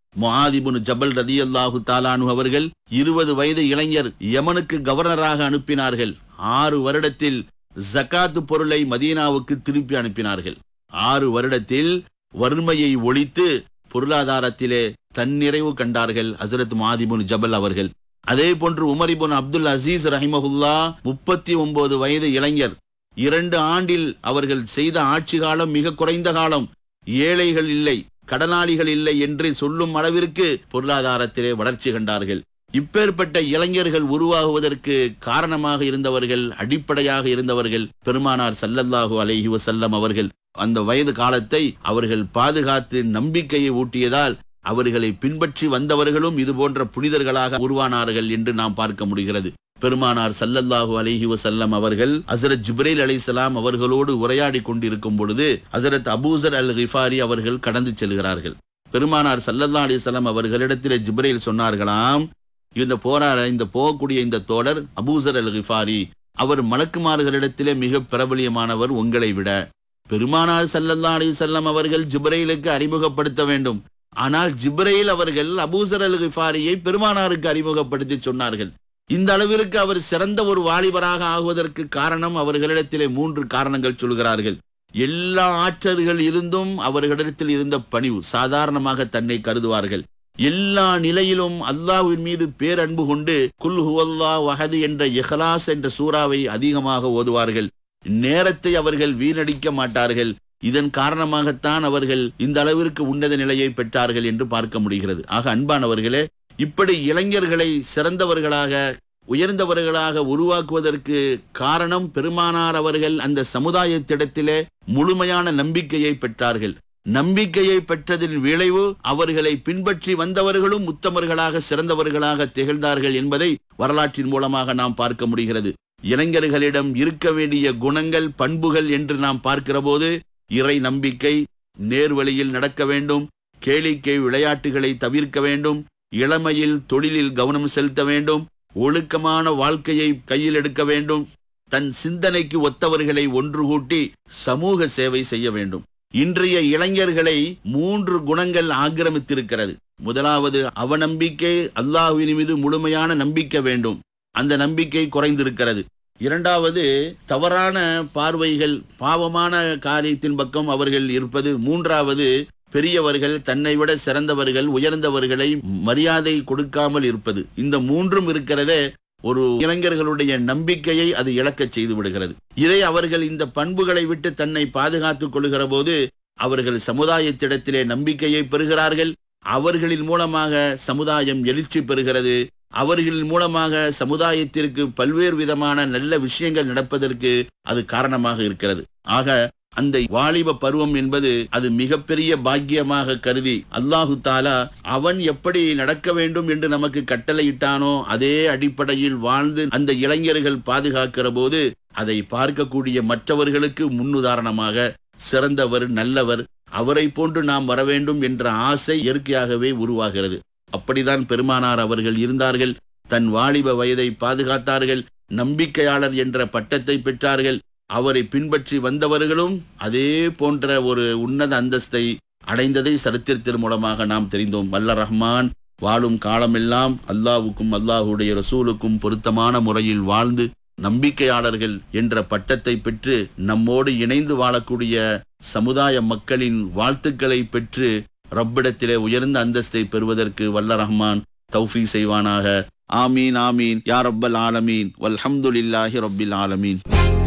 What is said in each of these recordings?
முஆதிபுன் ஜபல் ரதியல்லாஹு தாலானு அவர்கள் இருபது வயது இளைஞர் யமனுக்கு கவர்னராக அனுப்பினார்கள் ஆறு வருடத்தில் ஜகாத்து பொருளை மதீனாவுக்கு திருப்பி அனுப்பினார்கள் ஆறு வருடத்தில் வறுமையை ஒழித்து பொருளாதாரத்திலே தன்னிறைவு கண்டார்கள் ஹசரத் மாதிபுன் ஜபல் அவர்கள் அதே போன்று உமரிபுன் அப்துல் அசீஸ் ரஹிமஹுல்லா முப்பத்தி ஒன்பது வயது இளைஞர் இரண்டு ஆண்டில் அவர்கள் செய்த ஆட்சி காலம் மிக குறைந்த காலம் ஏழைகள் இல்லை கடனாளிகள் இல்லை என்று சொல்லும் அளவிற்கு பொருளாதாரத்திலே வளர்ச்சி கண்டார்கள் இப்பேற்பட்ட இளைஞர்கள் உருவாகுவதற்கு காரணமாக இருந்தவர்கள் அடிப்படையாக இருந்தவர்கள் பெருமானார் சல்லல்லாஹு அலைஹி வஸல்லம் அவர்கள் அந்த வயது காலத்தை அவர்கள் பாதுகாத்து நம்பிக்கையை ஊட்டியதால் அவர்களை பின்பற்றி வந்தவர்களும் இது போன்ற புனிதர்களாக உருவானார்கள் என்று நாம் பார்க்க முடிகிறது பெருமானார் சல்லல்லாஹு அலைஹி வஸல்லம் அவர்கள் ஹசரத் ஜிப்ரேல் அலைஹிஸ்ஸலாம் அவர்களோடு உரையாடி கொண்டிருக்கும் பொழுது ஹசரத் அபூசர் அல் கிஃபாரி அவர்கள் கடந்து செல்கிறார்கள் பெருமானார் சல்லல்லா அலிஸ்லாம் அவர்களிடத்தில் ஜிப்ரேல் சொன்னார்களாம் இந்த போராட இந்த போகக்கூடிய இந்த தோழர் அபூசர் அல் கிஃபாரி அவர் மலக்குமார்களிடத்திலே மிக பிரபலியமானவர் உங்களை விட பெருமானார் சல்லல்லா அலிசல்லம் அவர்கள் ஜிப்ரைலுக்கு அறிமுகப்படுத்த வேண்டும் ஆனால் ஜிப்ரைல் அவர்கள் அபூசர் அல் கிஃபாரியை பெருமானாருக்கு அறிமுகப்படுத்தி சொன்னார்கள் இந்த அளவிற்கு அவர் சிறந்த ஒரு வாலிபராக ஆகுவதற்கு காரணம் அவர்களிடத்திலே மூன்று காரணங்கள் சொல்கிறார்கள் எல்லா ஆற்றல்கள் இருந்தும் அவர்களிடத்தில் இருந்த பணிவு சாதாரணமாக தன்னை கருதுவார்கள் எல்லா நிலையிலும் அல்லாஹ்வின் மீது பேரன்பு கொண்டு குல் ஹுவல்லா வஹது என்ற இஹ்லாஸ் என்ற சூறாவை அதிகமாக ஓதுவார்கள் நேரத்தை அவர்கள் வீணடிக்க மாட்டார்கள் இதன் காரணமாகத்தான் அவர்கள் இந்த அளவிற்கு உன்னத நிலையை பெற்றார்கள் என்று பார்க்க முடிகிறது ஆக அன்பானவர்களே இப்படி இளைஞர்களை சிறந்தவர்களாக உயர்ந்தவர்களாக உருவாக்குவதற்கு காரணம் பெருமானார் அவர்கள் அந்த சமுதாயத்திடத்திலே முழுமையான நம்பிக்கையை பெற்றார்கள் நம்பிக்கையை பெற்றதின் விளைவு அவர்களை பின்பற்றி வந்தவர்களும் உத்தமர்களாக சிறந்தவர்களாக திகழ்ந்தார்கள் என்பதை வரலாற்றின் மூலமாக நாம் பார்க்க முடிகிறது இளைஞர்களிடம் இருக்க வேண்டிய குணங்கள் பண்புகள் என்று நாம் பார்க்கிற போது இறை நம்பிக்கை நேர்வழியில் நடக்க வேண்டும் கேளிக்கை விளையாட்டுகளை தவிர்க்க வேண்டும் இளமையில் தொழிலில் கவனம் செலுத்த வேண்டும் ஒழுக்கமான வாழ்க்கையை கையில் எடுக்க வேண்டும் தன் சிந்தனைக்கு ஒத்தவர்களை ஒன்று கூட்டி சமூக சேவை செய்ய வேண்டும் இன்றைய இளைஞர்களை மூன்று குணங்கள் ஆக்கிரமித்திருக்கிறது முதலாவது அவநம்பிக்கை அல்லாஹுவின் மீது முழுமையான நம்பிக்கை வேண்டும் அந்த நம்பிக்கை குறைந்திருக்கிறது இரண்டாவது தவறான பார்வைகள் பாவமான காரியத்தின் பக்கம் அவர்கள் இருப்பது மூன்றாவது பெரியவர்கள் தன்னை விட சிறந்தவர்கள் உயர்ந்தவர்களை மரியாதை கொடுக்காமல் இருப்பது இந்த மூன்றும் இருக்கிறதே ஒரு இளைஞர்களுடைய நம்பிக்கையை அது இழக்கச் செய்து விடுகிறது இதை அவர்கள் இந்த பண்புகளை விட்டு தன்னை பாதுகாத்துக் கொள்கிற போது அவர்கள் சமுதாயத்திடத்திலே நம்பிக்கையை பெறுகிறார்கள் அவர்களின் மூலமாக சமுதாயம் எழுச்சி பெறுகிறது அவர்களின் மூலமாக சமுதாயத்திற்கு பல்வேறு விதமான நல்ல விஷயங்கள் நடப்பதற்கு அது காரணமாக இருக்கிறது ஆக அந்த வாலிப பருவம் என்பது அது மிகப்பெரிய பாக்கியமாக கருதி அல்லாஹு தாலா அவன் எப்படி நடக்க வேண்டும் என்று நமக்கு கட்டளையிட்டானோ அதே அடிப்படையில் வாழ்ந்து அந்த இளைஞர்கள் பாதுகாக்கிற போது அதை பார்க்கக்கூடிய மற்றவர்களுக்கு முன்னுதாரணமாக சிறந்தவர் நல்லவர் அவரை போன்று நாம் வர வேண்டும் என்ற ஆசை இயற்கையாகவே உருவாகிறது அப்படிதான் பெருமானார் அவர்கள் இருந்தார்கள் தன் வாலிப வயதை பாதுகாத்தார்கள் நம்பிக்கையாளர் என்ற பட்டத்தை பெற்றார்கள் அவரை பின்பற்றி வந்தவர்களும் அதே போன்ற ஒரு உன்னத அந்தஸ்தை அடைந்ததை சரித்திரத்தின் மூலமாக நாம் தெரிந்தோம் வல்ல ரஹ்மான் வாழும் காலமெல்லாம் அல்லாவுக்கும் அல்லாஹுடைய ரசூலுக்கும் பொருத்தமான முறையில் வாழ்ந்து நம்பிக்கையாளர்கள் என்ற பட்டத்தை பெற்று நம்மோடு இணைந்து வாழக்கூடிய சமுதாய மக்களின் வாழ்த்துக்களை பெற்று ரப்பிடத்திலே உயர்ந்த அந்தஸ்தை பெறுவதற்கு வல்ல ரஹ்மான் தௌஃபீ செய்வானாக ஆமீன் ஆமீன் யா ரப்பல் ஆலமீன் வல்ஹம்துலில்லாஹி ரப்பில் ஆலமீன்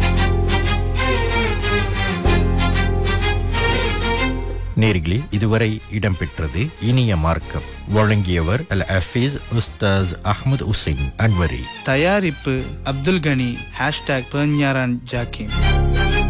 நேர்களே இதுவரை இடம்பெற்றது இனிய மார்க்கம் வழங்கியவர் அல் அஃபீஸ் உஸ்தாஸ் அஹ்மத் உசைன் அன்வரி தயாரிப்பு அப்துல் கனி ஹேஷ்டாக் பெர்ஞாரான் ஜாக்கிம்